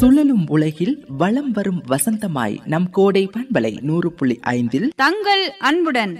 சுழலும் உலகில் வலம் வரும் வசந்தமாய் நம் கோடை பண்பலை நூறு புள்ளி ஐந்தில் தங்கள் அன்புடன்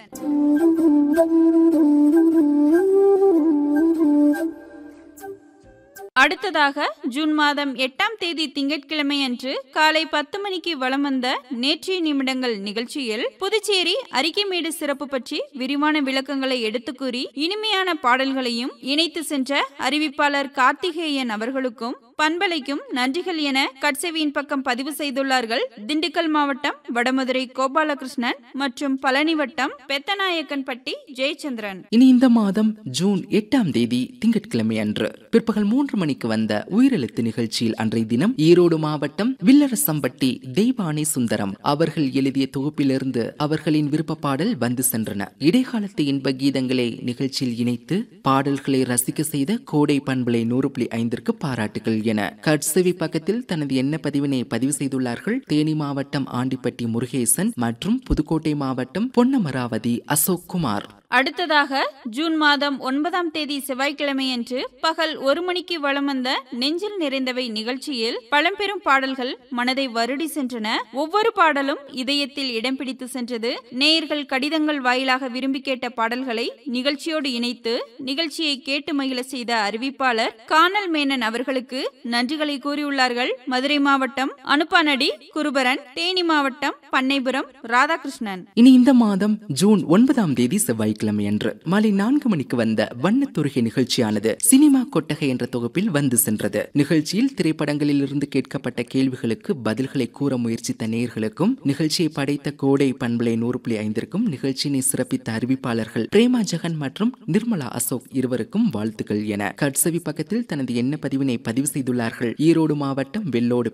அடுத்ததாக ஜூன் மாதம் எட்டாம் தேதி திங்கட்கிழமை அன்று காலை பத்து மணிக்கு வலம் வந்த நேற்றைய நிமிடங்கள் நிகழ்ச்சியில் புதுச்சேரி அரிக்கைமேடு சிறப்பு பற்றி விரிவான விளக்கங்களை எடுத்து கூறி இனிமையான பாடல்களையும் இணைத்து சென்ற அறிவிப்பாளர் கார்த்திகேயன் அவர்களுக்கும் பண்பலைக்கும் நன்றிகள் என கட்செவியின் பக்கம் பதிவு செய்துள்ளார்கள் திண்டுக்கல் மாவட்டம் வடமதுரை கோபாலகிருஷ்ணன் மற்றும் பழனி வட்டம் பெத்தநாயக்கன்பட்டி ஜெயச்சந்திரன் இனி இந்த மாதம் ஜூன் எட்டாம் தேதி திங்கட்கிழமை அன்று பிற்பகல் மூன்று மணிக்கு வந்த உயிரெழுத்து நிகழ்ச்சியில் அன்றைய தினம் ஈரோடு மாவட்டம் வில்லரசம்பட்டி தெய்வானை சுந்தரம் அவர்கள் எழுதிய தொகுப்பிலிருந்து அவர்களின் விருப்ப பாடல் வந்து சென்றன இடைக்காலத்து இன்ப கீதங்களை நிகழ்ச்சியில் இணைத்து பாடல்களை ரசிக்க செய்த கோடை பண்பலை நூறு புள்ளி ஐந்திற்கு பாராட்டுகள் என கட்செவி பக்கத்தில் தனது எண்ண பதிவினை பதிவு செய்துள்ளார்கள் தேனி மாவட்டம் ஆண்டிப்பட்டி முருகேசன் மற்றும் புதுக்கோட்டை மாவட்டம் பொன்னமராவதி அசோக் குமார் அடுத்ததாக ஜூன் மாதம் ஒன்பதாம் தேதி செவ்வாய்க்கிழமையன்று பகல் ஒரு மணிக்கு வலம் வந்த நெஞ்சில் நிறைந்தவை நிகழ்ச்சியில் பழம்பெரும் பாடல்கள் மனதை வருடி சென்றன ஒவ்வொரு பாடலும் இதயத்தில் இடம் பிடித்து சென்றது நேயர்கள் கடிதங்கள் வாயிலாக விரும்பி கேட்ட பாடல்களை நிகழ்ச்சியோடு இணைத்து நிகழ்ச்சியை கேட்டு மகிழ செய்த அறிவிப்பாளர் கானல் மேனன் அவர்களுக்கு நன்றிகளை கூறியுள்ளார்கள் மதுரை மாவட்டம் அனுப்பானடி குருபரன் தேனி மாவட்டம் பண்ணைபுரம் ராதாகிருஷ்ணன் இனி இந்த மாதம் ஜூன் ஒன்பதாம் தேதி செவ்வாய்க்கிழமை அன்று மாலை நான்கு மணிக்கு வந்த வண்ணத்துருகை நிகழ்ச்சியானது சினிமா கொட்டகை என்ற தொகுப்பில் வந்து சென்றது நிகழ்ச்சியில் திரைப்படங்களில் இருந்து கேட்கப்பட்ட கேள்விகளுக்கு பதில்களை கூற முயற்சித்த நேயர்களுக்கும் நிகழ்ச்சியை படைத்த கோடை பண்பலை நூறு புள்ளி ஐந்திற்கும் நிகழ்ச்சியினை சிறப்பித்த அறிவிப்பாளர்கள் பிரேமா ஜெகன் மற்றும் நிர்மலா அசோக் இருவருக்கும் வாழ்த்துக்கள் என கட்சவி பக்கத்தில் தனது எண்ண பதிவினை பதிவு செய்துள்ளார்கள் ஈரோடு மாவட்டம் வெள்ளோடு